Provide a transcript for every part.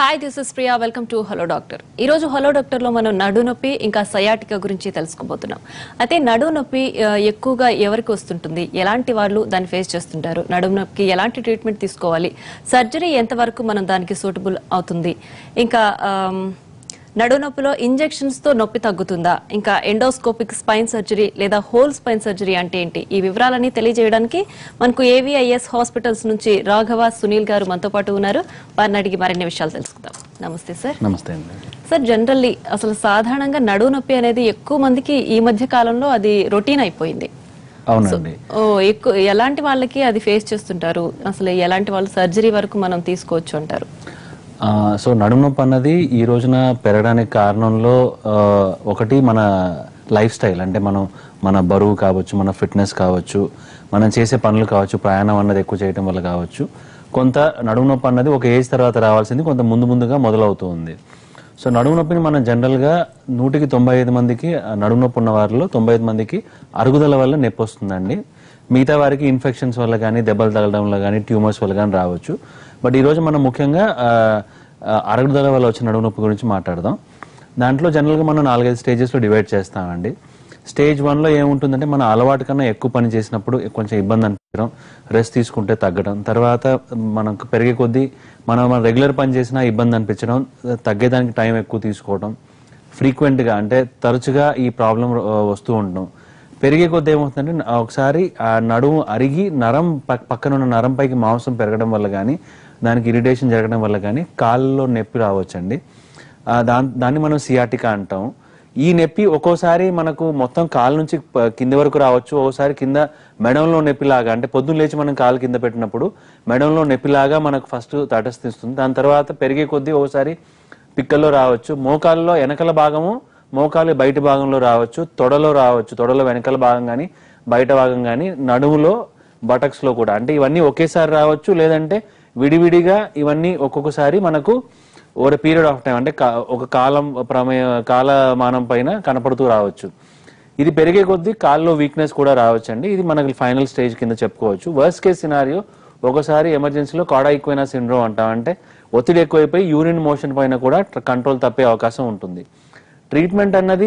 Hi this is Priya welcome to hello doctor ఈ రోజు hello doctor లో మనం నడు నొప్పి ఇంకా సయాటికా గురించి తెలుసుకోబోతున్నాం అయితే నడు నొప్పి ఆ, ఎక్కువగా ఎవరికి వస్తుంటుంది ఎలాంటి వాళ్ళు దాన్ని ఫేస్ చేస్తుంటారు నడుము నొప్పికి ఎలాంటి ట్రీట్మెంట్ తీసుకోవాలి సర్జరీ ఎంతవరకు మనం దానికి సూటబుల్ అవుతుంది ఇంకా ఆమ్, నడు నొప్పిలో ఇంజెక్షన్స్ తో నొప్పి తగ్గుతుందా ఇంకా ఎండోస్కోపిక్ స్పైన్ సర్జరీ లేదా హోల్ స్పైన్ సర్జరీ అంటే ఏంటి ఈ వివరాలని తెలియజేయడానికి మనకు ఏవిఐఎస్ హాస్పిటల్స్ నుంచి రాఘవ సునీల్ గారు మనతో పాటు ఉన్నారు వారిని అడిగి మరిన్ని విషయాలు తెలుసుకుందాం నమస్తే సార్ నమస్తే అండి సార్ జనరల్లీ అసలు సాధారణంగా నడు నొప్పి అనేది ఎక్కువ మందికి ఈ మధ్య కాలంలో అది రొటీన్ అయిపోయింది అవునండి ఓ ఎక్కువ ఎలాంటి వాళ్ళకి అది ఫేస్ చేస్తుంటారు అసలు ఎలాంటి వాళ్ళు సర్జరీ వరకు మనం తీసుకోవచ్చు అంటారు ఆ, సో నడుము నొప్పి అన్నది ఈ రోజున పెరగడానికి కారణంలో ఆ, ఒకటి మన లైఫ్ స్టైల్ అంటే మనం మన బరువు కావచ్చు మన ఫిట్నెస్ కావచ్చు మనం చేసే పనులు కావచ్చు ప్రయాణం అన్నది ఎక్కువ చేయడం వల్ల కావచ్చు కొంత నడుము నొప్పి అన్నది ఒక ఏజ్ తర్వాత రావాల్సింది కొంత ముందు ముందుగా మొదలవుతూ ఉంది సో నడుము నొప్పిని మనం జనరల్గా నూటికి తొంభై ఐదు మందికి ఆ నడుము నొప్పి ఉన్న వారిలో తొంభై ఐదు మందికి అరుగుదల వల్ల నొప్పి వస్తుందండి మిగతా వారికి ఇన్ఫెక్షన్స్ వల్ల కానీ దెబ్బలు తగలడం వల్ల కానీ ట్యూమర్స్ వల్ల కానీ రావచ్చు బట్ ఈరోజు మనం ముఖ్యంగా ఆ, ఆ, అరుగుదల వల్ల వచ్చిన నడుము నొప్పి గురించి మాట్లాడదాం దాంట్లో జనరల్గా మనం నాలుగైదు స్టేజెస్లో డివైడ్ చేస్తామండి స్టేజ్ వన్లో ఏముంటుందంటే మన అలవాటు కన్నా ఎక్కువ పని చేసినప్పుడు కొంచెం ఇబ్బంది అనిపించడం రెస్ట్ తీసుకుంటే తగ్గడం తర్వాత మనకు పెరిగే కొద్దీ మనం మన రెగ్యులర్ పని చేసినా ఇబ్బంది అనిపించడం తగ్గేదానికి టైం ఎక్కువ తీసుకోవడం ఫ్రీక్వెంట్గా అంటే తరచుగా ఈ ప్రాబ్లం వస్తూ ఉండడం పెరిగే కొద్దీ ఏమవుతుందంటే న- ఒకసారి ఆ నడుము అరిగి నరం పక్- పక్కన ఉన్న నరం పైకి మాంసం పెరగడం వల్ల కానీ దానికి ఇరిటేషన్ జరగడం వల్ల కానీ కాళ్ళలో నొప్పి రావచ్చండి ఆ, దాన్ దాన్ని మనం సియాటికా అంటాం ఈ నొప్పి ఒక్కోసారి మనకు మొత్తం కాలు నుంచి ప- కింద వరకు రావచ్చు ఓసారి కింద మెడంలో నొప్పిలాగా అంటే పొద్దున్న లేచి మనం కాలు కింద పెట్టినప్పుడు మెడంలో నొప్పిలాగా మనకు ఫస్ట్ తటస్థిస్తుంది దాని తర్వాత పెరిగే కొద్దీ ఓసారి పిక్కల్లో రావచ్చు మోకాల్లో వెనకల భాగము మోకాలు బయట భాగంలో రావచ్చు తొడలో రావచ్చు తొడలో వెనకల భాగం కానీ బయట భాగం కానీ నడుములో బటక్స్ లో కూడా అంటే ఇవన్నీ ఒకేసారి రావచ్చు లేదంటే విడివిడిగా ఇవన్నీ ఒక్కొక్కసారి మనకు ఓవర్ పీరియడ్ ఆఫ్ టైం అంటే కా- ఒక కాలం ప్రమేయ కాలమానం పైన కనపడుతూ రావచ్చు ఇది పెరిగే కొద్దీ కాల్లో వీక్నెస్ కూడా రావచ్చండి ఇది మనకి ఫైనల్ స్టేజ్ కింద చెప్పుకోవచ్చు వర్స్ట్ కేస్ సినారియో ఒకసారి ఎమర్జెన్సీలో కాడా ఈక్వైనా సిండ్రోమ్ అంటాం అంటే ఒత్తిడి ఎక్కువైపోయి యూరిన్ మోషన్ పైన కూడా కంట్రోల్ తప్పే అవకాశం ఉంటుంది ట్రీట్మెంట్ అన్నది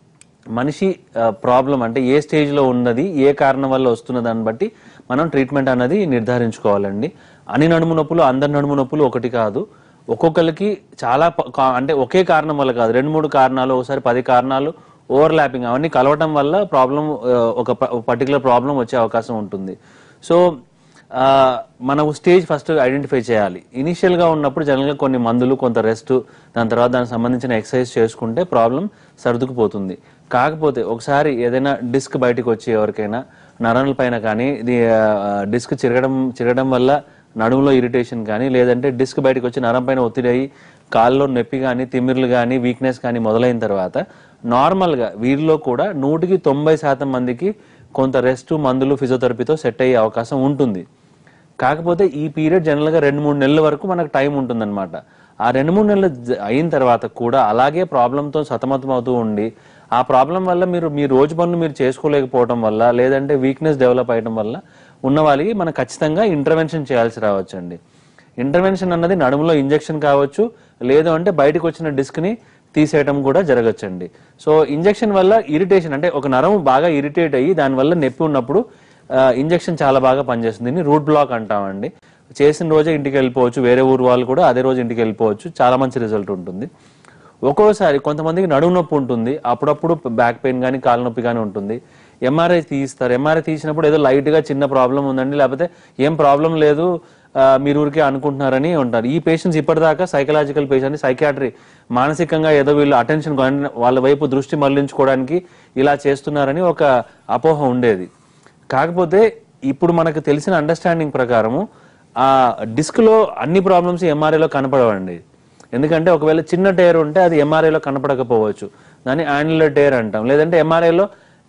మనిషి ప్రాబ్లం అంటే ఏ స్టేజ్లో ఉన్నది ఏ కారణం వల్ల వస్తున్న దాన్ని బట్టి మనం ట్రీట్మెంట్ అన్నది నిర్ధారించుకోవాలండి అన్ని నడుము నొప్పులు అందరి నడుము నొప్పులు ఒకటి కాదు ఒక్కొక్కరికి చాలా ప- కా- అంటే ఒకే కారణం వల్ల కాదు రెండు మూడు కారణాలు ఒకసారి పది కారణాలు ఓవర్ ల్యాపింగ్ అవన్నీ కలవటం వల్ల ప్రాబ్లం ఒక పర్టికులర్ ప్రాబ్లం వచ్చే అవకాశం ఉంటుంది సో ఆ, మనం స్టేజ్ ఫస్ట్ ఐడెంటిఫై చేయాలి ఇనిషియల్ గా ఉన్నప్పుడు జనరల్ గా కొన్ని మందులు కొంత రెస్ట్ దాని తర్వాత దానికి సంబంధించిన ఎక్సర్సైజ్ చేసుకుంటే ప్రాబ్లం సర్దుకుపోతుంది కాకపోతే ఒకసారి ఏదైనా డిస్క్ బయటకు వచ్చి ఎవరికైనా నరాల పైన కానీ ఇది డిస్క్ చిరగడం చిరగడం వల్ల నడుములో ఇరిటేషన్ కానీ లేదంటే డిస్క్ బయటకు వచ్చి నరం పైన ఒత్తిడి అయ్యి కాల్లో నొప్పి కానీ తిమ్మిర్లు కానీ వీక్నెస్ కానీ మొదలైన తర్వాత నార్మల్గా వీరిలో కూడా నూటికి తొంభై శాతం మందికి కొంత రెస్ట్ మందులు ఫిజియోథెరపీతో సెట్ అయ్యే అవకాశం ఉంటుంది కాకపోతే ఈ పీరియడ్ జనరల్గా రెండు మూడు నెలల వరకు మనకు టైం ఉంటుందన్నమాట ఆ రెండు మూడు నెలలు జ- అయిన తర్వాత కూడా అలాగే ప్రాబ్లంతో సతమతం అవుతూ ఉండి ఆ ప్రాబ్లం వల్ల మీరు మీ రోజు పనులు మీరు చేసుకోలేకపోవడం వల్ల లేదంటే వీక్నెస్ డెవలప్ అయ్యడం వల్ల ఉన్న వాళ్ళకి మనం ఖచ్చితంగా ఇంటర్వెన్షన్ చేయాల్సి రావచ్చండి ఇంటర్వెన్షన్ అన్నది నడుములో ఇంజెక్షన్ కావచ్చు లేదు అంటే బయటకు వచ్చిన డిస్క్ ని తీసేయడం కూడా జరగచ్చండి సో ఇంజెక్షన్ వల్ల ఇరిటేషన్ అంటే ఒక నరం బాగా ఇరిటేట్ అయ్యి దానివల్ల నొప్పి ఉన్నప్పుడు ఇంజెక్షన్ చాలా బాగా పనిచేస్తుంది దీన్ని రూట్ బ్లాక్ అంటామండి చేసిన రోజే ఇంటికి వెళ్ళిపోవచ్చు వేరే ఊరు వాళ్ళు కూడా అదే రోజు ఇంటికి వెళ్ళిపోవచ్చు చాలా మంచి రిజల్ట్ ఉంటుంది ఒక్కోసారి కొంతమందికి నడుము నొప్పి ఉంటుంది అప్పుడప్పుడు బ్యాక్ పెయిన్ కానీ కాళ్ళ నొప్పి కానీ ఉంటుంది ఎంఆర్ఐ తీస్తారు ఎంఆర్ఐ తీసినప్పుడు ఏదో లైట్ గా చిన్న ప్రాబ్లం ఉందండి లేకపోతే ఏం ప్రాబ్లం లేదు ఆ, మీరు ఊరికే అనుకుంటున్నారని ఉంటారు ఈ పేషెంట్స్ ఇప్పటిదాకా సైకలాజికల్ పేషెంట్ సైకాట్రీ మానసికంగా ఏదో వీళ్ళు అటెన్షన్ వాళ్ళ వైపు దృష్టి మళ్లించుకోవడానికి ఇలా చేస్తున్నారని ఒక అపోహ ఉండేది కాకపోతే ఇప్పుడు మనకు తెలిసిన అండర్స్టాండింగ్ ప్రకారము ఆ డిస్క్ లో అన్ని ప్రాబ్లమ్స్ ఎంఆర్ఐలో కనపడవండి ఎందుకంటే ఒకవేళ చిన్న టైర్ ఉంటే అది ఎంఆర్ఐలో కనపడకపోవచ్చు దాన్ని యాన్యులర్ టైర్ అంటాం లేదంటే ఎంఆర్ఐలో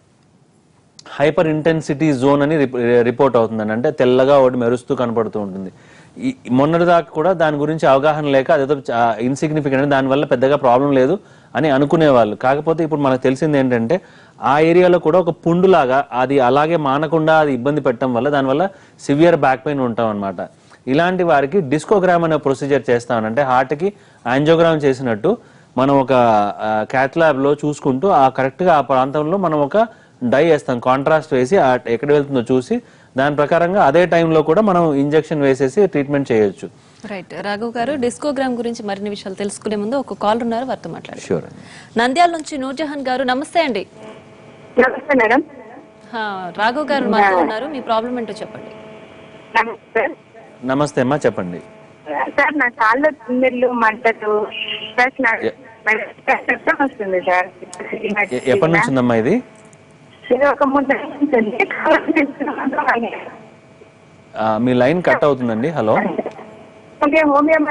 హైపర్ ఇంటెన్సిటీ జోన్ అని రిప- రిపోర్ట్ అవుతుందండి అంటే తెల్లగా ఒకటి మెరుస్తూ కనపడుతూ ఉంటుంది ఈ మొన్నటిదాకా కూడా దాని గురించి అవగాహన లేక అదేదో ఇన్సిగ్నిఫికెంట్ దానివల్ల పెద్దగా ప్రాబ్లం లేదు అని అనుకునేవాళ్ళు కాకపోతే ఇప్పుడు మనకు తెలిసింది ఏంటంటే ఆ ఏరియాలో కూడా ఒక పుండులాగా అది అలాగే మానకుండా అది ఇబ్బంది పెట్టడం వల్ల దానివల్ల సివియర్ బ్యాక్ పెయిన్ ఉంటాం అనమాట ఇలాంటి వారికి డిస్కోగ్రామ్ అనే ప్రొసీజర్ చేస్తాం అంటే హార్ట్కి యాంజియోగ్రామ్ చేసినట్టు మనం ఒక క్యాట్ ల్యాబ్లో చూసుకుంటూ ఆ కరెక్ట్గా ఆ ప్రాంతంలో మనం ఒక డై వేస్తాం కాంట్రాస్ట్ వేసి ఆ ఎక్కడ వెళ్తుందో చూసి దాని ప్రకారంగా అదే టైంలో కూడా మనం ఇంజెక్షన్ వేసేసి ట్రీట్మెంట్ చేయొచ్చు రైట్ రాఘవ్ గారు డిస్కోగ్రామ్ గురించి మరిన్ని విషయాలు తెలుసుకునే ముందు ఒక కాల్ ఉన్నారు వారితో మాట్లాడారు షూర్ నంద్యాల నుంచి నూర్జహాన్ గారు నమస్తే అండి నమస్తే మేడం హా, రాఘవ్ గారు మాతో ఉన్నారు మీ ప్రాబ్లం ఏంటో చెప్పండి నమస్తే నమస్తే అమ్మా చెప్పండి సార్ నా కాళ్ళు తిమ్మిర్లు మంటలు ప్లస్ నా రక్తం వస్తుంది సార్ ఎ- ఎప్పటి నుంచి ఉందమ్మా ఇది ఇది ఒక ముద్ద ఉంటుంది. కాళ్ళు తిమ్మిర్లు ఆ, మీ లైన్ కట్ అవుతుందండి hello okay homeo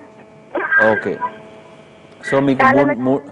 okay so మీకు మూడు మూ-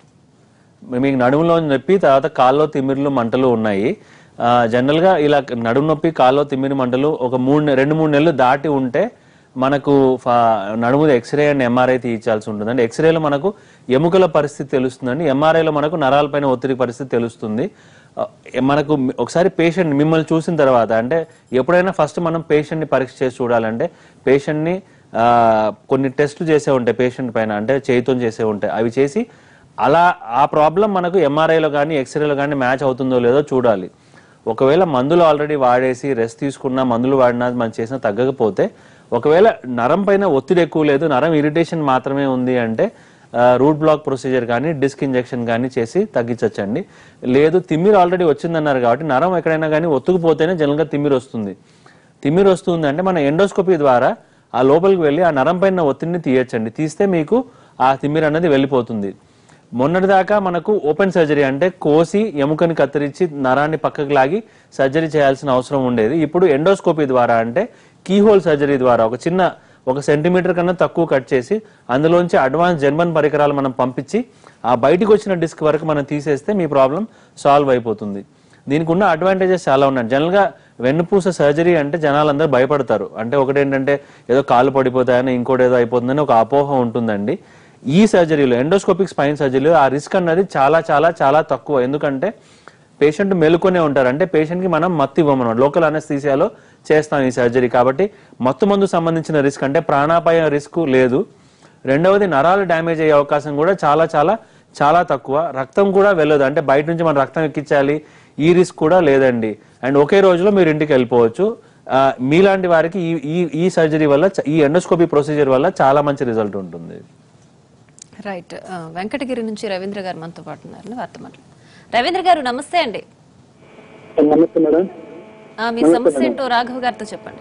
మీకు నడుములో నొప్పి తర్వాత కాల్లో తిమ్మిర్లు మంటలు ఉన్నాయి ఆ, జనరల్గా ఇలా నడుము నొప్పి కాల్లో తిమ్మిరి మంటలు ఒక మూడు నె- రెండు మూడు నెలలు దాటి ఉంటే మనకు ఫా- నడుము ఎక్స్రే అండ్ ఎంఆర్ఐ తీయించాల్సి ఉంటుందండి ఎక్స్రేలో మనకు ఎముకల పరిస్థితి తెలుస్తుందండి ఎంఆర్ఐలో మనకు నరాలపైన ఒత్తిడి పరిస్థితి తెలుస్తుంది ఆ, మనకు మి- ఒకసారి పేషెంట్ మిమ్మల్ని చూసిన తర్వాత అంటే ఎప్పుడైనా ఫస్ట్ మనం పేషెంట్ని పరీక్ష చేసి చూడాలంటే పేషెంట్ని ఆ, కొన్ని టెస్టులు చేసే ఉంటాయి పేషెంట్ పైన అంటే చేయితో చేసే ఉంటాయి అవి చేసి అలా ఆ ప్రాబ్లం మనకు ఎంఆర్ఐలో కానీ ఎక్స్రేలో కానీ మ్యాచ్ అవుతుందో లేదో చూడాలి ఒకవేళ మందులు ఆల్రెడీ వాడేసి రెస్ట్ తీసుకున్నా మందులు వాడినా మనం చేసినా తగ్గకపోతే ఒకవేళ నరం పైన ఒత్తిడి ఎక్కువ లేదు నరం ఇరిటేషన్ మాత్రమే ఉంది అంటే రూట్ బ్లాక్ ప్రొసీజర్ కానీ డిస్క్ ఇంజెక్షన్ కానీ చేసి తగ్గించవచ్చండి లేదు తిమ్మిరి ఆల్రెడీ వచ్చిందన్నారు కాబట్టి నరం ఎక్కడైనా కానీ ఒత్తుకుపోతేనే జనరల్గా తిమ్మిరి వస్తుంది తిమ్మిరి వస్తుంది అంటే మన ఎండోస్కోపీ ద్వారా ఆ లోపలికి వెళ్ళి ఆ నరం పైన ఒత్తిడిని తీయచ్చండి తీస్తే మీకు ఆ తిమ్మిరి అనేది వెళ్ళిపోతుంది మొన్నటిదాకా మనకు ఓపెన్ సర్జరీ అంటే కోసి ఎముకని కత్తిరించి నరాన్ని పక్కకు లాగి సర్జరీ చేయాల్సిన అవసరం ఉండేది ఇప్పుడు ఎండోస్కోపీ ద్వారా అంటే కీహోల్ సర్జరీ ద్వారా ఒక చిన్న ఒక సెంటీమీటర్ కన్నా తక్కువ కట్ చేసి అందులోంచి అడ్వాన్స్ జర్మన్ పరికరాలు మనం పంపించి ఆ బయటికి వచ్చిన డిస్క్ వరకు మనం తీసేస్తే మీ ప్రాబ్లం సాల్వ్ అయిపోతుంది దీనికి ఉన్న అడ్వాంటేజెస్ చాలా ఉన్నాయి జనరల్గా వెన్నుపూస సర్జరీ అంటే జనాలందరూ భయపడతారు అంటే ఒకటి ఏంటంటే ఏదో కాళ్ళు పడిపోతాయని ఇంకోటి ఏదో అయిపోతుందని ఒక అపోహ ఉంటుందండి ఈ సర్జరీలో ఎండోస్కోపిక్ స్పైన్ సర్జరీలో ఆ రిస్క్ అన్నది చాలా చాలా చాలా తక్కువ ఎందుకంటే పేషెంట్ మెలుకొనే ఉంటారు అంటే పేషెంట్కి మనం మత్తు ఇవ్వమన్నమాట లోకల్ అనస్థీసియాలో చేస్తాం ఈ సర్జరీ కాబట్టి మత్తు మందు సంబంధించిన రిస్క్ అంటే ప్రాణాపాయ రిస్క్ లేదు రెండవది నరాలు డ్యామేజ్ అయ్యే అవకాశం కూడా చాలా చాలా చాలా తక్కువ రక్తం కూడా వెళ్ళదు అంటే బయట నుంచి మనం రక్తం ఎక్కించాలి ఈ రిస్క్ కూడా లేదండి అండ్ ఒకే రోజులో మీరు ఇంటికి వెళ్ళిపోవచ్చు ఆ, మీలాంటి వారికి ఈ ఈ ఈ సర్జరీ వల్ల చ- ఈ ఎండోస్కోపీ ప్రొసీజర్ వల్ల చాలా మంచి రిజల్ట్ ఉంటుంది రైట్ ఆ, వెంకటగిరి నుంచి రవీంద్ర గారు మనతో పాటు ఉన్నారు వారితో మాట్లాడు రవీంద్ర గారు నమస్తే అండి నమస్తే మేడం ఆ, మీ సమస్య ఏంటో రాఘవ్ గారితో చెప్పండి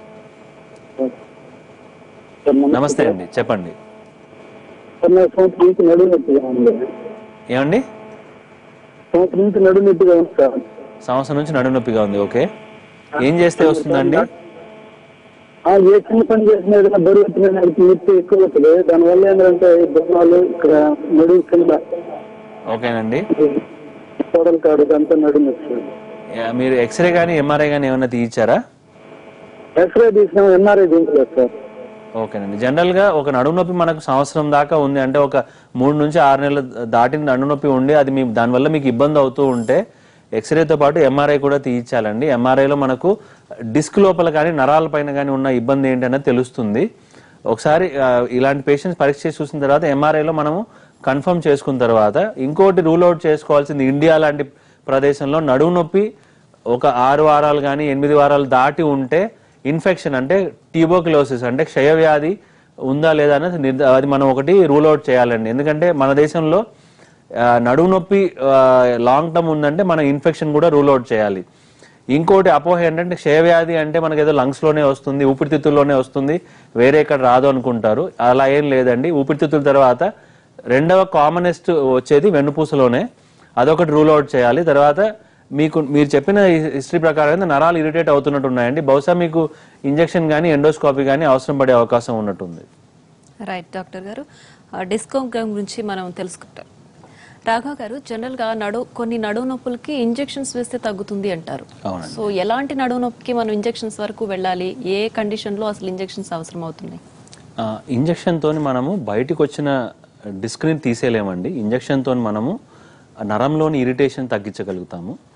సార్ నమస్తే నమస్తే అండి చెప్పండి సార్ నా సంవత్సరం నుంచి నడుము నొప్పిగా ఉంది ఏమండి సంవత్సరం నుంచి నడుము నొప్పిగా ఉంది సార్ సంవత్సరం నుంచి నడుము నొప్పిగా ఉంది ఓకే ఏం చేస్తే వస్తుందండి ఆ, ఏ చిన్న పని చేసినా ఏదైనా బరువు ఎత్తినా నాకు నొప్పి ఎక్కువ అవుతుంది దానివల్ల ఏంటంటే ఈ బొమ్మలు ఇక్కడ నడుము కింద ఓకేనండి తోడలు కాడు అంతా నడుము నొప్పి యా, మీరు ఎక్స్రే కానీ ఎంఆర్ఐ కానీ ఏమైనా తీయించారా ఎక్స్రే తీసినాం ఎన్ఆర్ఐ తీయించలేదు సార్ ఓకేనండి జనరల్ గా ఒక నడుము నొప్పి మనకు సంవత్సరం దాకా ఉంది అంటే ఒక మూడు నుంచి ఆరు నెలలు దాటిన నడుము నొప్పి ఉండి అది మీ దానివల్ల మీకు ఇబ్బంది అవుతూ ఉంటే ఎక్స్రేతో పాటు ఎంఆర్ఐ కూడా తీయించాలండి ఎంఆర్ఐలో మనకు డిస్క్ లోపల కానీ నరాల పైన కానీ ఉన్న ఇబ్బంది ఏంటనేది తెలుస్తుంది ఒకసారి ఆ, ఇలాంటి పేషెంట్స్ పరీక్ష చేసి చూసిన తర్వాత ఎంఆర్ఐలో మనము కన్ఫర్మ్ చేసుకున్న తర్వాత ఇంకోటి రూల్ అవుట్ చేసుకోవాల్సింది ఇండియా లాంటి ప్రదేశంలో నడుము నొప్పి ఒక ఆరు వారాలు కానీ ఎనిమిది వారాలు దాటి ఉంటే ఇన్ఫెక్షన్ అంటే ట్యూబోక్లోసిస్ అంటే క్షయవ్యాధి ఉందా లేదా అనేది నిర్ధ- అది మనం ఒకటి రూల్ అవుట్ చేయాలండి ఎందుకంటే మన దేశంలో ఆ, నడుము నొప్పి లాంగ్ టర్మ్ ఉందంటే మనం ఇన్ఫెక్షన్ కూడా రూల్ అవుట్ చేయాలి ఇంకోటి అపోహ ఏంటంటే క్షయవ్యాధి అంటే మనకి ఏదో లంగ్స్ లోనే వస్తుంది ఊపిరితిత్తుల్లోనే వస్తుంది వేరే ఎక్కడ రాదు అనుకుంటారు అలా ఏం లేదండి ఊపిరితిత్తుల తర్వాత రెండవ కామనెస్ట్ వచ్చేది వెన్నుపూసలోనే అదొకటి రూల్ అవుట్ చేయాలి తర్వాత మీకు మీరు చెప్పిన హిస్టరీ ప్రకారం అయితే నరాలు ఇరిటేట్ అవుతున్నట్టు ఉన్నాయండి బహుశా మీకు ఇంజెక్షన్ కానీ ఎండోస్కోపీ కానీ అవసరం పడే అవకాశం ఉన్నట్టుంది రైట్ డాక్టర్ గారు డిస్కోగ్రామ్ గురించి మనం తెలుసుకుంటాం రాఘవ్ గారు జనరల్ గా నడు కొన్ని నడువు నొప్పులకి ఇంజెక్షన్స్ వేస్తే తగ్గుతుంది అంటారు అవునండి. సో ఎలాంటి నడువు నొప్పికి మనం ఇంజెక్షన్స్ వరకు వెళ్ళాలి ఏ కండిషన్ లో అసలు ఇంజెక్షన్స్ అవసరం అవుతున్నాయి ఆ, ఇంజెక్షన్తో మనము బయటికి వచ్చిన డిస్క్ని తీసేయలేమండి ఇంజెక్షన్తో మనము ఆ నరంలోని ఇరిటేషన్ తగ్గించగలుగుతాము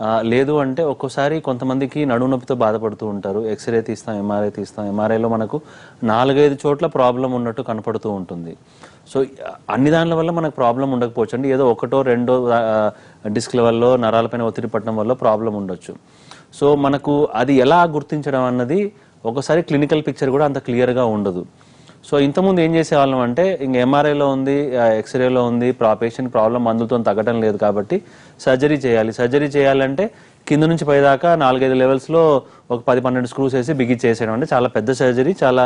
ఆ, లేదు అంటే ఒక్కోసారి కొంతమందికి నడుము నొప్పితో బాధపడుతూ ఉంటారు ఎక్స్రే తీస్తాం ఎంఆర్ఐ తీస్తాం ఎంఆర్ఐలో మనకు నాలుగైదు చోట్ల ప్రాబ్లం ఉన్నట్టు కనపడుతూ ఉంటుంది సో అన్ని దానిల వల్ల మనకు ప్రాబ్లం ఉండకపోవచ్చు అండి ఏదో ఒకటో రెండో డిస్క్ల వల్ల నరాలపైన ఒత్తిడి పట్టడం వల్ల ప్రాబ్లం ఉండొచ్చు సో మనకు అది ఎలా గుర్తించడం అన్నది ఒకసారి క్లినికల్ పిక్చర్ కూడా అంత క్లియర్గా ఉండదు సో ఇంతకుముందు ఏం చేసేవాళ్ళం అంటే ఇంక ఎంఆర్ఐలో ఉంది ఎక్స్రేలో ఉంది పేషెంట్ ప్రాబ్లం మందులతో తగ్గడం లేదు కాబట్టి సర్జరీ చేయాలి సర్జరీ చేయాలంటే కింద నుంచి పైదాకా నాలుగైదు లెవెల్స్లో ఒక పది పన్నెండు స్క్రూస్ వేసి బిగించేసేయడం అంటే చాలా పెద్ద సర్జరీ చాలా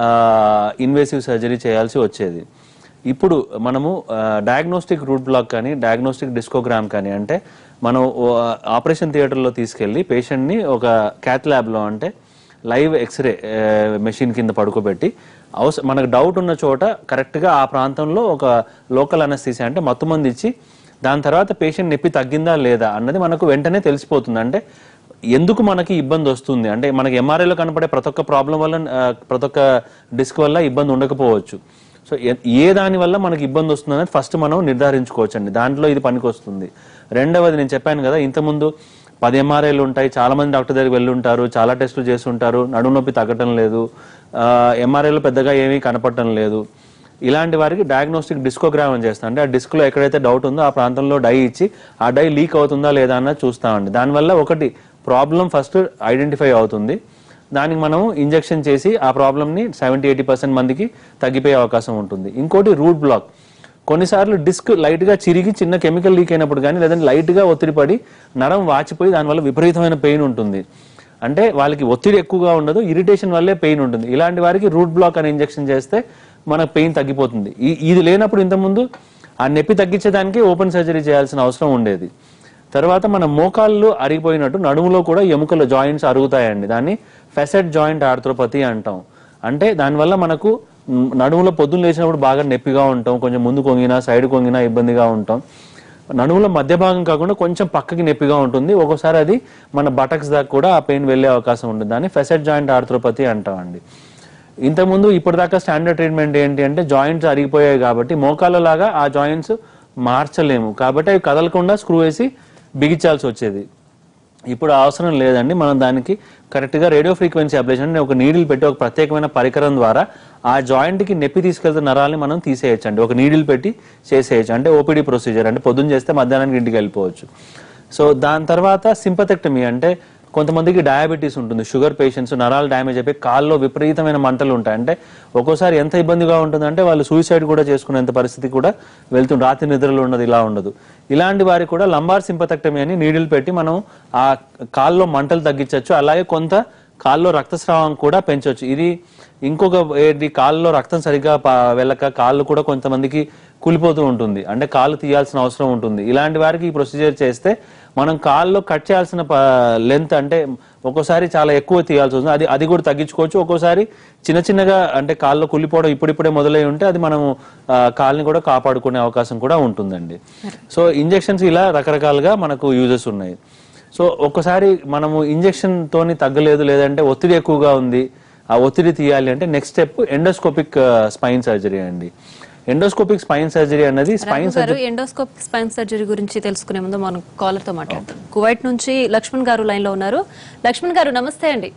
ఇన్వేసివ్ సర్జరీ చేయాల్సి వచ్చేది ఇప్పుడు మనము డయాగ్నోస్టిక్ రూట్ బ్లాక్ కానీ డయాగ్నోస్టిక్ డిస్కోగ్రామ్ కానీ అంటే మనం ఆపరేషన్ థియేటర్లో తీసుకెళ్ళి పేషెంట్ని ఒక క్యాత్ ల్యాబ్లో అంటే లైవ్ ఎక్స్రే మెషిన్ కింద పడుకోబెట్టి అవసరం మనకు డౌట్ ఉన్న చోట కరెక్ట్గా ఆ ప్రాంతంలో ఒక లోకల్ అనస్థీసియా అంటే మత్తుమంది ఇచ్చి దాని తర్వాత పేషెంట్ నొప్పి తగ్గిందా లేదా అన్నది మనకు వెంటనే తెలిసిపోతుంది అంటే ఎందుకు మనకి ఇబ్బంది వస్తుంది అంటే మనకి ఎంఆర్ఐలో కనపడే ప్రతి ఒక్క ప్రాబ్లం వల్ల ఆ, ప్రతి ఒక్క డిస్క్ వల్ల ఇబ్బంది ఉండకపోవచ్చు సో ఏ- ఏ దాని వల్ల మనకి ఇబ్బంది వస్తుంది అనేది ఫస్ట్ మనం నిర్ధారించుకోవచ్చండి దాంట్లో ఇది పనికి వస్తుంది రెండవది నేను చెప్పాను కదా ఇంతకుముందు పది ఎంఆర్ఐలు ఉంటాయి చాలా మంది డాక్టర్ దగ్గరికి వెళ్ళి ఉంటారు చాలా టెస్టులు చేస్తుంటారు నడుము నొప్పి తగ్గటం లేదు ఎంఆర్ఐలో పెద్దగా ఏమీ కనపడటం లేదు ఇలాంటి వారికి డయాగ్నోస్టిక్ డిస్కోగ్రామ్ అని చేస్తాం అంటే ఆ డిస్క్లో ఎక్కడైతే డౌట్ ఉందో ఆ ప్రాంతంలో డై ఇచ్చి ఆ డై లీక్ అవుతుందా లేదా అన్నది చూస్తామండి దానివల్ల ఒకటి ప్రాబ్లం ఫస్ట్ ఐడెంటిఫై అవుతుంది దానికి మనం ఇంజెక్షన్ చేసి ఆ ప్రాబ్లమ్ని సెవెంటీ ఎయిటీ పర్సెంట్ మందికి తగ్గిపోయే అవకాశం ఉంటుంది ఇంకోటి రూట్ బ్లాక్ కొన్నిసార్లు డిస్క్ లైట్గా చిరిగి చిన్న కెమికల్ లీక్ అయినప్పుడు కానీ లేదంటే లైట్గా ఒత్తిడి పడి నరం వాచిపోయి దానివల్ల విపరీతమైన పెయిన్ ఉంటుంది అంటే వాళ్ళకి ఒత్తిడి ఎక్కువగా ఉండదు ఇరిటేషన్ వల్లే పెయిన్ ఉంటుంది ఇలాంటి వారికి రూట్ బ్లాక్ అని ఇంజెక్షన్ చేస్తే మనకు పెయిన్ తగ్గిపోతుంది ఈ- ఇది లేనప్పుడు ఇంతకుముందు ఆ నొప్పి తగ్గించడానికి ఓపెన్ సర్జరీ చేయాల్సిన అవసరం ఉండేది తర్వాత మన మోకాళ్ళు అరిగిపోయినట్టు నడుములో కూడా ఎముకల జాయింట్స్ అరుగుతాయండి దాన్ని ఫెసెట్ జాయింట్ ఆర్థ్రోపతి అంటాం అంటే దానివల్ల మనకు మ్, నడుములో పొద్దున్న లేచినప్పుడు బాగా నొప్పిగా ఉంటాం కొంచెం ముందు కొంగినా సైడ్ కొంగినా ఇబ్బందిగా ఉంటాం నడుములో మధ్య భాగం కాకుండా కొంచెం పక్కకి నొప్పిగా ఉంటుంది ఒక్కోసారి అది మన బటక్స్ దాకా కూడా ఆ పెయిన్ వెళ్ళే అవకాశం ఉంటుంది దాన్ని ఫెసెట్ జాయింట్ ఆర్థ్రోపతి అంటామండి ఇంతకుముందు ఇప్పటిదాకా స్టాండర్డ్ ట్రీట్మెంట్ ఏంటి అంటే జాయింట్స్ అరిగిపోయాయి కాబట్టి మోకాళ్ళ లాగా ఆ జాయింట్స్ మార్చలేము కాబట్టి అవి కదలకుండా స్క్రూ వేసి బిగించాల్సి వచ్చేది ఇప్పుడు ఆ అవసరం లేదండి మనం దానికి కరెక్ట్గా రేడియో ఫ్రీక్వెన్సీ అబ్లేషన్ అనే ఒక నీడిల్ పెట్టి ఒక ప్రత్యేకమైన పరికరం ద్వారా ఆ జాయింట్కి నొప్పి తీసుకెళ్తున్న నరాల్ని మనం తీసేయచ్చు అండి ఒక నీడిల్ పెట్టి చేసేయచ్చు అంటే ఓపీడీ ప్రొసీజర్ అంటే పొద్దున్న చేస్తే మధ్యాహ్నానికి ఇంటికి వెళ్ళిపోవచ్చు సో దాని తర్వాత సింపథెక్టమీ అంటే కొంతమందికి డయాబెటీస్ ఉంటుంది షుగర్ పేషెంట్స్ నరాలు డ్యామేజ్ అయిపోయి కాల్లో విపరీతమైన మంటలు ఉంటాయి అంటే ఒక్కోసారి ఎంత ఇబ్బందిగా ఉంటుందంటే వాళ్ళు సూసైడ్ కూడా చేసుకునేంత పరిస్థితి కూడా వెళ్తుంది రాత్రి నిద్రలో ఉండదు ఇలా ఉండదు ఇలాంటి వారికి కూడా లంబార్ సింపథెక్టమీ అని నీడిల్ పెట్టి మనం ఆ కాల్లో మంటలు తగ్గించవచ్చు అలాగే కొంత కాల్లో రక్తస్రావం కూడా పెంచవచ్చు ఇది ఇంకొక ఏంటి కాల్లో రక్తం సరిగ్గా ప- వెళ్ళక కాళ్ళు కూడా కొంతమందికి కూలిపోతూ ఉంటుంది అంటే కాళ్ళు తీయాల్సిన అవసరం ఉంటుంది ఇలాంటి వారికి ఈ ప్రొసీజర్ చేస్తే మనం కాల్లో కట్ చేయాల్సిన లెంత్ అంటే ఒక్కోసారి చాలా ఎక్కువ తీయాల్సి వస్తుంది అది అది కూడా తగ్గించుకోవచ్చు ఒక్కోసారి చిన్న చిన్నగా అంటే కాల్లో కుళ్ళిపోవడం ఇప్పుడిప్పుడే మొదలై ఉంటే అది మనం ఆ, కాల్ని కూడా కాపాడుకునే అవకాశం కూడా ఉంటుందండి సో ఇంజెక్షన్స్ ఇలా రకరకాలుగా మనకు యూజెస్ ఉన్నాయి సో ఒక్కసారి మనము ఇంజెక్షన్ తోని తగ్గలేదు లేదంటే ఒత్తిడి ఎక్కువగా ఉంది ఆ ఒత్తిడి తీయాలి అంటే next step endoscopic spine surgery అండి ఎండోస్కోపిక్ స్పైన్ సర్జరీ అన్నది spine Raghav garu endoscopic spine surgery గురించి తెలుసుకునే ముందు మనం కాలర్ తో మాట్లాడతాం కువైట్ నుంచి లక్ష్మణ్ గారు లైన్ లో ఉన్నారు లక్ష్మణ్ గారు నమస్తే అండి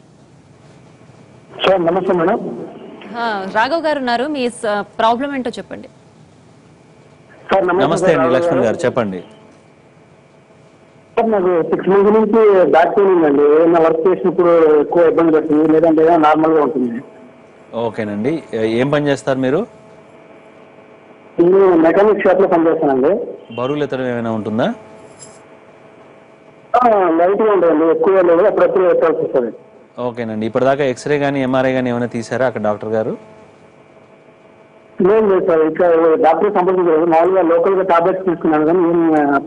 సార్ నమస్తే మేడం ఆ, రాఘవ్ గారు ఉన్నారు మీ ప్రాబ్లం ఏంటో చెప్పండి సార్ నమస్తే అండి లక్ష్మణ్ గారు చెప్పండి సార్ నాకు సిక్స్ మంత్స్ నుంచి బ్యాక్ పెయిన్ ఉందండి ఏమైనా వర్క్ చేసినప్పుడు ఎక్కువ ఇబ్బంది పడుతుంది లేదంటే ఏదైనా నార్మల్ గా ఉంటుంది ఓకేనండి ఏ- ఏం పని చేస్తారు మీరు నేను మెకానిక్ షాప్ లో పనిచేస్తానండి బరువులు ఎత్తడం ఏమైనా ఉంటుందా లైట్ గా ఉంటుందండి ఎక్కువ లేదు అప్పుడప్పుడు ఎత్తాల్సి వస్తుంది ఓకేనండి ఇప్పటిదాకా ఎక్స్రే కానీ ఎంఆర్ఐ కానీ ఏమైనా తీసారా అక్కడ డాక్టర్ గారు లేదు లేదు సార్ ఇక్కడ డాక్టర్ సంప్రదించలేదు మామూలుగా లోకల్ గా టాబ్లెట్స్ తీసుకున్నాను కానీ ఏం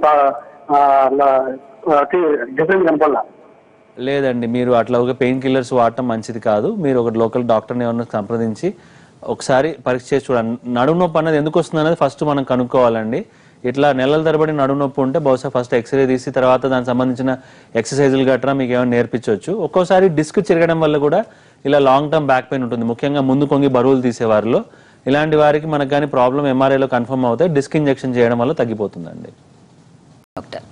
డిఫరెంట్ కనపడలా లేదండి మీరు అట్లా ఒక పెయిన్ కిల్లర్స్ వాడటం మంచిది కాదు మీరు ఒక లోకల్ డాక్టర్ని ఎవరిని సంప్రదించి ఒకసారి పరీక్ష చేసి చూడండి నడుము నొప్పి అన్నది ఎందుకు వస్తుంది అనేది ఫస్ట్ మనం కనుక్కోవాలండి ఇట్లా నెలల తరబడి నడుము నొప్పి ఉంటే బహుశా ఫస్ట్ ఎక్స్రే తీసి తర్వాత దానికి సంబంధించిన ఎక్సర్సైజులు గట్రా మీకు ఏమైనా నేర్పించవచ్చు ఒక్కోసారి డిస్క్ చిరగడం వల్ల కూడా ఇలా లాంగ్ టర్మ్ బ్యాక్ పెయిన్ ఉంటుంది ముఖ్యంగా ముందు కొంగి బరువులు తీసేవారిలో ఇలాంటి వారికి మనకు కానీ ప్రాబ్లం ఎంఆర్ఐలో కన్ఫర్మ్ అవుతాయి డిస్క్ ఇంజెక్షన్ చేయడం వల్ల తగ్గిపోతుందండి డాక్టర్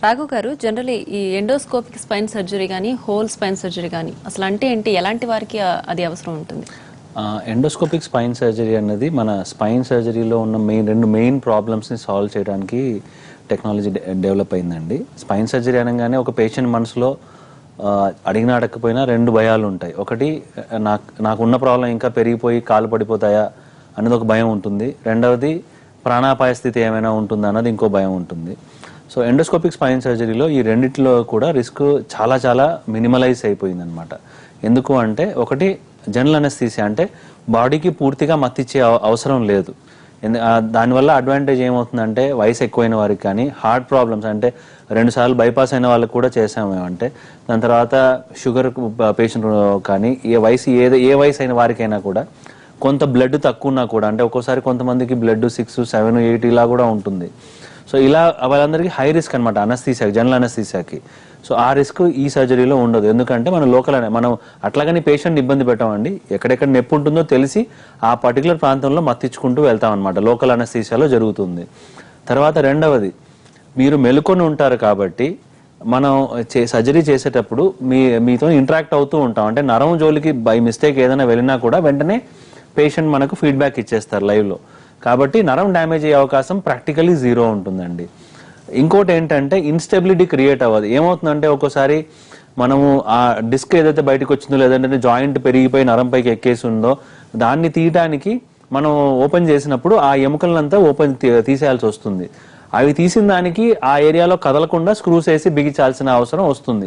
రాఘవ్ గారు జనరలీ ఈ ఎండోస్కోపిక్ స్పైన్ సర్జరీ కానీ హోల్ స్పైన్ సర్జరీ కానీ అసలు అంటే ఏంటి ఎలాంటి వారికి ఆ- అది అవసరం ఉంటుంది ఎండోస్కోపిక్ స్పైన్ సర్జరీ అనేది మన స్పైన్ సర్జరీలో ఉన్న మెయిన్ రెండు మెయిన్ ప్రాబ్లమ్స్ని సాల్వ్ చేయడానికి టెక్నాలజీ డెవలప్ అయిందండి స్పైన్ సర్జరీ అనగానే ఒక పేషెంట్ మనసులో ఆ, అడిగినా అడగకపోయినా రెండు భయాలు ఉంటాయి ఒకటి నాకు నాకున్న ప్రాబ్లం ఇంకా పెరిగిపోయి కాలు పడిపోతాయా అనేది ఒక భయం ఉంటుంది రెండవది ప్రాణాపాయ స్థితి ఏమైనా ఉంటుందా అన్నది ఇంకో భయం ఉంటుంది సో ఎండోస్కోపిక్ స్పైన్ సర్జరీలో ఈ రెండిట్లో కూడా రిస్క్ చాలా చాలా మినిమలైజ్ అయిపోయింది అనమాట ఎందుకు అంటే ఒకటి జనరల్ అనస్థీసియా అంటే బాడీకి పూర్తిగా మత్తిచ్చే అవ- అవసరం లేదు ఎందు- ఆ, దానివల్ల అడ్వాంటేజ్ ఏమవుతుందంటే వయసు ఎక్కువైన వారికి కానీ హార్ట్ ప్రాబ్లమ్స్ అంటే రెండు సార్లు బైపాస్ అయిన వాళ్ళకి కూడా చేసాము మేమంటే దాని తర్వాత షుగర్ పేషెంట్ కానీ ఏ వయసు ఏదో ఏ వయసు అయిన వారికైనా కూడా కొంత బ్లడ్ తక్కువ ఉన్నా కూడా అంటే ఒక్కోసారి కొంతమందికి బ్లడ్ సిక్స్ సెవెన్ ఎయిట్ ఇలా కూడా ఉంటుంది సో ఇలా వాళ్ళందరికీ హై రిస్క్ అనమాట అనస్థీసియాకి జనరల్ అనస్థీసియాకి సో ఆ రిస్క్ ఈ సర్జరీలో ఉండదు ఎందుకంటే మనం లోకల్ అనే మనం అట్లాగని పేషెంట్ ఇబ్బంది పెట్టామండి ఎక్కడెక్కడ నొప్పి ఉంటుందో తెలిసి ఆ పర్టికులర్ ప్రాంతంలో మత్తించుకుంటూ వెళ్తాం అనమాట లోకల్ అనస్థీసియాలో జరుగుతుంది తర్వాత రెండవది మీరు మెలుకొని ఉంటారు కాబట్టి మనం చే సర్జరీ చేసేటప్పుడు మీ మీతో ఇంటరాక్ట్ అవుతూ ఉంటాం అంటే నరం జోలికి బై మిస్టేక్ ఏదైనా వెళ్ళినా కూడా వెంటనే పేషెంట్ మనకు ఫీడ్బ్యాక్ ఇచ్చేస్తారు లైవ్లో కాబట్టి నరం డ్యామేజ్ అయ్యే అవకాశం ప్రాక్టికలీ జీరో ఉంటుందండి ఇంకోటి ఏంటంటే ఇన్స్టెబిలిటీ క్రియేట్ అవ్వదు ఏమవుతుందంటే ఒక్కోసారి మనము ఆ డిస్క్ ఏదైతే బయటకు వచ్చిందో లేదంటే జాయింట్ పెరిగిపోయి నరం పైకి ఎక్కేసి ఉందో దాన్ని తీయడానికి మనం ఓపెన్ చేసినప్పుడు ఆ ఎముకలంతా ఓపెన్ తీ- తీసేయాల్సి వస్తుంది అవి తీసిన దానికి ఆ ఏరియాలో కదలకుండా స్క్రూస్ వేసి బిగించాల్సిన అవసరం వస్తుంది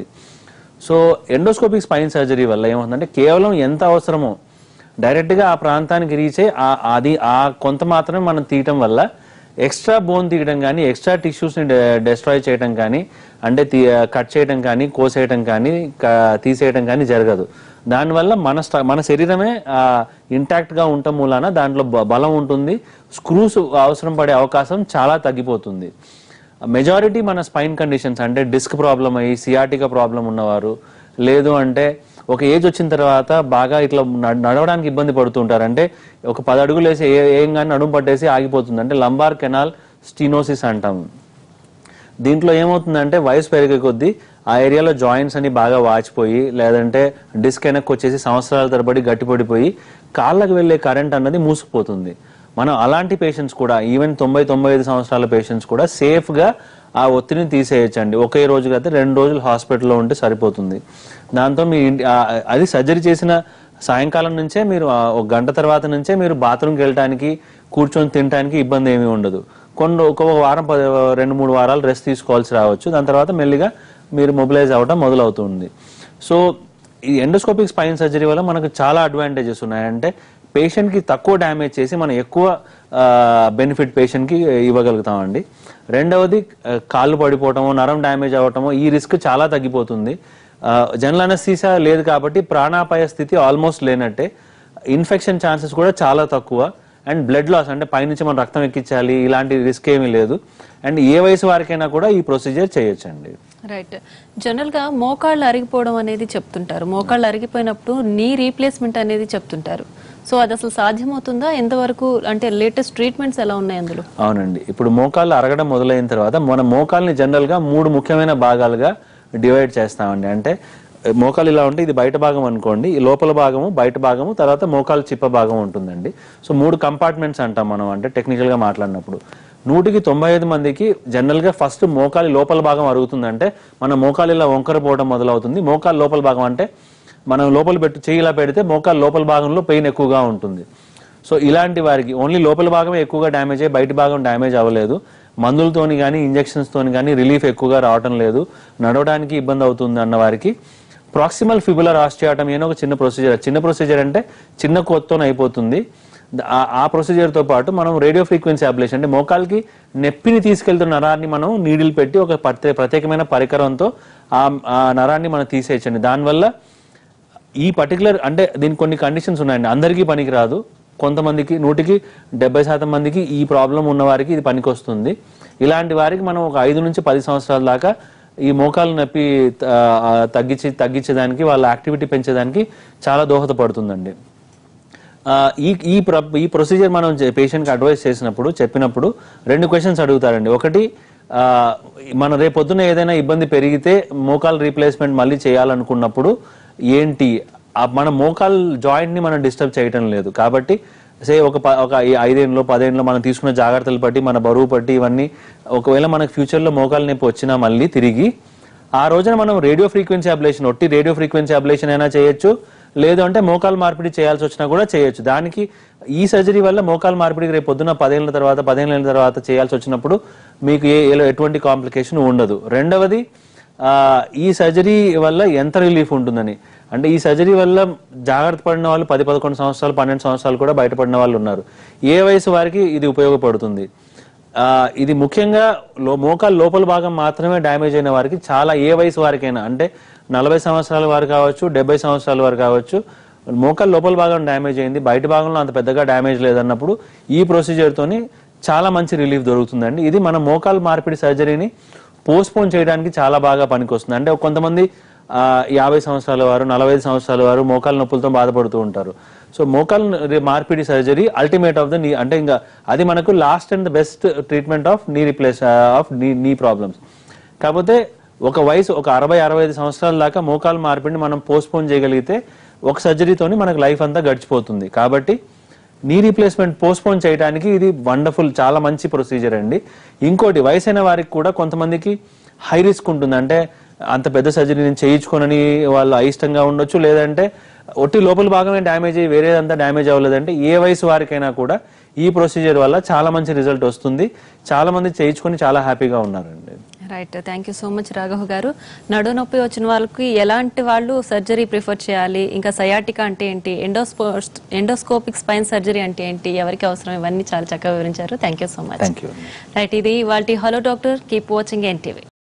సో ఎండోస్కోపిక్ స్పైన్ సర్జరీ వల్ల ఏమవుతుందంటే కేవలం ఎంత అవసరమో డైరెక్ట్గా ఆ ప్రాంతానికి రీచ్ అయ్యి ఆ- అది ఆ కొంత మాత్రమే మనం తీయటం వల్ల ఎక్స్ట్రా బోన్ తీయడం కానీ ఎక్స్ట్రా టిష్యూస్ని డెస్ట్రాయ్ చేయడం కానీ అంటే కట్ చేయడం కానీ కోసేయడం కానీ క- తీసేయడం కానీ జరగదు దానివల్ల మన స్ట- మన శరీరమే ఇంటాక్ట్గా ఉండటం మూలాన దాంట్లో బ- బలం ఉంటుంది స్క్రూస్ అవసరం పడే అవకాశం చాలా తగ్గిపోతుంది మెజారిటీ మన స్పైన్ కండిషన్స్ అంటే డిస్క్ ప్రాబ్లం అయ్యి సియాటికా ప్రాబ్లం ఉన్నవారు లేదు అంటే ఒక ఏజ్ వచ్చిన తర్వాత బాగా ఇట్లా నడ- నడవడానికి ఇబ్బంది పడుతుంటారు అంటే ఒక పది అడుగులు వేసి ఏ- ఏం కానీ నడుము పట్టేసి ఆగిపోతుంది అంటే లంబార్ కెనాల్ స్టీనోసిస్ అంటాం దీంట్లో ఏమవుతుందంటే వయసు పెరిగే కొద్దీ ఆ ఏరియాలో జాయింట్స్ అని బాగా వాచిపోయి లేదంటే డిస్క్ వెనక్కి వచ్చేసి సంవత్సరాల తరబడి గట్టిపడిపోయి కాళ్ళకు వెళ్ళే కరెంట్ అన్నది మూసుకుపోతుంది మనం అలాంటి పేషెంట్స్ కూడా ఈవెన్ తొంభై తొంభై ఐదు సంవత్సరాల పేషెంట్స్ కూడా సేఫ్గా ఆ ఒత్తిడిని తీసేయచ్చండి ఒకే రోజు అయితే రెండు రోజులు హాస్పిటల్లో ఉంటే సరిపోతుంది దాంతో మీ ఇంటి- ఆ- అది సర్జరీ చేసిన సాయంకాలం నుంచే మీరు ఆ ఒక గంట తర్వాత నుంచే మీరు బాత్రూమ్కి వెళ్ళడానికి కూర్చొని తినడానికి ఇబ్బంది ఏమీ ఉండదు కొన్ని ఒక వారం పది రెండు మూడు వారాలు రెస్ట్ తీసుకోవాల్సి రావచ్చు దాని తర్వాత మెల్లిగా మీరు మొబిలైజ్ అవ్వడం మొదలవుతుంది సో ఈ ఎండోస్కోపిక్ స్పైన్ సర్జరీ వల్ల మనకు చాలా అడ్వాంటేజెస్ ఉన్నాయి అంటే పేషెంట్కి తక్కువ డ్యామేజ్ చేసి మనం ఎక్కువ బెనిఫిట్ పేషెంట్కి ఇవ్వగలుగుతామండి రెండవది ఆ, కాళ్ళు పడిపోవటమో నరం డ్యామేజ్ అవ్వటమో ఈ రిస్క్ చాలా తగ్గిపోతుంది జనరల్ అనస్థీసా లేదు కాబట్టి ప్రాణాపాయ స్థితి ఆల్మోస్ట్ లేనట్టే ఇన్ఫెక్షన్ ఛాన్సెస్ కూడా చాలా తక్కువ అండ్ బ్లడ్ లాస్ అంటే పైనుంచి మనం రక్తం ఎక్కించాలి ఇలాంటి రిస్క్ ఏమీ లేదు అండ్ ఏ వయసు వారికైనా కూడా ఈ ప్రొసీజర్ చేయొచ్చండి రైట్ జనరల్ గా మోకాళ్ళు అరిగిపోవడం అనేది చెప్తుంటారు మోకాళ్ళు అరిగిపోయినప్పుడు నీ రీప్లేస్మెంట్ అనేది చెప్తుంటారు సో అది అసలు సాధ్యమవుతుందా ఎంతవరకు అంటే లేటెస్ట్ ట్రీట్మెంట్స్ ఎలా ఉన్నాయి అందులో అవునండి ఇప్పుడు మోకాళ్ళు అరగడం మొదలైన తర్వాత మన మోకాల్ని జనరల్ గా మూడు ముఖ్యమైన భాగాలుగా డివైడ్ చేస్తామండి అంటే మోకాలు ఇలా ఉంటే ఇది బయట భాగం అనుకోండి ఈ లోపల భాగము బయట భాగము తర్వాత మోకాలు చిప్ప భాగం ఉంటుందండి సో మూడు కంపార్ట్మెంట్స్ అంటాం మనం అంటే టెక్నికల్ గా మాట్లాడినప్పుడు నూటికి తొంభై ఐదు మందికి జనరల్ గా ఫస్ట్ మోకాలి లోపల భాగం అరుగుతుందంటే మన మోకాలు ఇలా వంకర పోవడం మొదలవుతుంది మోకాలు లోపల భాగం అంటే మనం లోపల పెట్టు చేయి ఇలా పెడితే మోకాలు లోపల భాగంలో పెయిన్ ఎక్కువగా ఉంటుంది సో ఇలాంటి వారికి ఓన్లీ లోపల భాగమే ఎక్కువగా డ్యామేజ్ అయ్యి బయట భాగం డ్యామేజ్ అవ్వలేదు మందులతోని కానీ ఇంజెక్షన్స్తోని కానీ రిలీఫ్ ఎక్కువగా రావటం లేదు నడవడానికి ఇబ్బంది అవుతుంది అన్న వారికి ప్రాక్సిమల్ ఫిబులర్ ఆస్టియాటమీ అని ఒక చిన్న ప్రొసీజర్ చిన్న ప్రొసీజర్ అంటే చిన్న కొత్తతో అయిపోతుంది ఆ- ఆ procedure తో పాటు మనం రేడియో ఫ్రీక్వెన్సీ అబ్లేషన్ అంటే మోకాల్కి నొప్పిని తీసుకెళ్తున్న నరాన్ని మనం నీడిల్ పెట్టి ఒక ప్రత్యే ప్రత్యేకమైన పరికరంతో ఆ ఆ నరాన్ని మనం తీసేయచ్చండి దానివల్ల ఈ పర్టికులర్ అంటే దీనికి కొన్ని కండిషన్స్ ఉన్నాయండి అందరికీ పనికి రాదు కొంతమందికి నూటికి డెబ్బై శాతం మందికి ఈ ప్రాబ్లం ఉన్న వారికి ఇది పనికొస్తుంది ఇలాంటి వారికి మనం ఒక ఐదు నుంచి పది సంవత్సరాల దాకా ఈ మోకాలు నొప్పి ఆ, ఆ, తగ్గించి తగ్గించేదానికి వాళ్ళ యాక్టివిటీ పెంచేదానికి చాలా దోహదపడుతుందండి ఆ, ఈ ఈ ప్ర ఈ ప్రొసీజర్ మనం పేషెంట్కి అడ్వైస్ చేసినప్పుడు చెప్పినప్పుడు రెండు క్వశ్చన్స్ అడుగుతారండి ఒకటి ఆ, మనం రేపొద్దున ఏదైనా ఇబ్బంది పెరిగితే మోకాల్ రీప్లేస్మెంట్ మళ్ళీ చేయాలనుకున్నప్పుడు ఏంటి ఆ మన మోకాల్ జాయింట్ ని మనం డిస్టర్బ్ చేయటం లేదు కాబట్టి సే ఒక ప- ఒక ఈ ఐదేళ్ళలో పదేళ్ళలో మనం తీసుకున్న జాగ్రత్తలు బట్టి మన బరువు బట్టి ఇవన్నీ ఒకవేళ మనకు ఫ్యూచర్లో మోకాలు నొప్పి వచ్చినా మళ్ళీ తిరిగి ఆ రోజున మనం రేడియో ఫ్రీక్వెన్సీ అబ్లేషన్ ఒట్టి రేడియో ఫ్రీక్వెన్సీ అబ్లేషన్ అయినా చేయొచ్చు లేదు అంటే మోకాలు మార్పిడి చేయాల్సి వచ్చినా కూడా చేయొచ్చు దానికి ఈ సర్జరీ వల్ల మోకాలు మార్పిడికి రేపు పొద్దున్న పదేళ్ళ తర్వాత పదిహేను ఏళ్ళ తర్వాత చేయాల్సి వచ్చినప్పుడు మీకు ఏ ఏ- ఎటువంటి కాంప్లికేషన్ ఉండదు రెండవది ఆ, ఈ సర్జరీ వల్ల ఎంత రిలీఫ్ ఉంటుందని అంటే ఈ సర్జరీ వల్ల జాగ్రత్త పడిన వాళ్ళు పది పదకొండు సంవత్సరాలు పన్నెండు సంవత్సరాలు కూడా బయటపడిన వాళ్ళు ఉన్నారు ఏ వయసు వారికి ఇది ఉపయోగపడుతుంది ఆ, ఇది ముఖ్యంగా లో మోకాలు లోపల భాగం మాత్రమే డ్యామేజ్ అయిన వారికి చాలా ఏ వయసు వారికైనా అంటే నలభై సంవత్సరాల వారు కావచ్చు డెబ్బై సంవత్సరాల వారు కావచ్చు మోకాలు లోపల భాగం డ్యామేజ్ అయింది బయట భాగంలో అంత పెద్దగా డ్యామేజ్ లేదన్నప్పుడు ఈ procedure తోని చాలా మంచి రిలీఫ్ దొరుకుతుందండి ఇది మన మోకాలు మార్పిడి సర్జరీని పోస్ట్పోన్ చేయడానికి చాలా బాగా పనికొస్తుంది అంటే కొంతమంది ఆ, యాభై సంవత్సరాల వారు నలభై ఐదు సంవత్సరాల వారు మోకాలు నొప్పులతో బాధపడుతూ ఉంటారు సో మోకాలు రి- మార్పిడి సర్జరీ అల్టిమేట్ ఆఫ్ ద నీ అంటే ఇంకా అది మనకు last and the best treatment of knee replace of knee knee problems కాకపోతే ఒక వయసు ఒక అరవై అరవై ఐదు సంవత్సరాల దాకా మోకాలు మార్పిడిని మనం పోస్ట్పోన్ చేయగలిగితే ఒక సర్జరీతోని మనకు లైఫ్ అంతా గడిచిపోతుంది కాబట్టి నీ రీప్లేస్మెంట్ పోస్ట్పోన్ చేయడానికి ఇది వండర్ఫుల్ చాలా మంచి ప్రొసీజర్ అండి ఇంకోటి వయసైన వారికి కూడా కొంతమందికి హై రిస్క్ ఉంటుంది అంటే అంత పెద్ద సర్జరీ నేను చేయించుకోనని వాళ్ళు అయిష్టంగా ఉండొచ్చు లేదంటే ఒట్టి లోపల భాగమే డ్యామేజ్ అయ్యి వేరేదంతా డ్యామేజ్ అవ్వలేదంటే ఏ వయసు వారికైనా కూడా ఈ ప్రొసీజర్ వల్ల చాలా మంచి రిజల్ట్ వస్తుంది చాలా మంది చేయించుకొని చాలా హ్యాపీగా ఉన్నారండి right thank you so much Raghav garu నడు నొప్పి వచ్చిన వాళ్ళకి ఎలాంటి వాళ్ళు సర్జరీ ప్రిఫర్ చేయాలి ఇంకా సయాటికా అంటే ఏంటి ఎండోస్పో ఎండోస్కోపిక్ స్పైన్ సర్జరీ అంటే ఏంటి ఎవరికి అవసరం ఇవన్నీ చాలా చక్కగా వివరించారు thank you so much Thank you. Right ఇది వాళ్ళ hello doctor keep watching NTV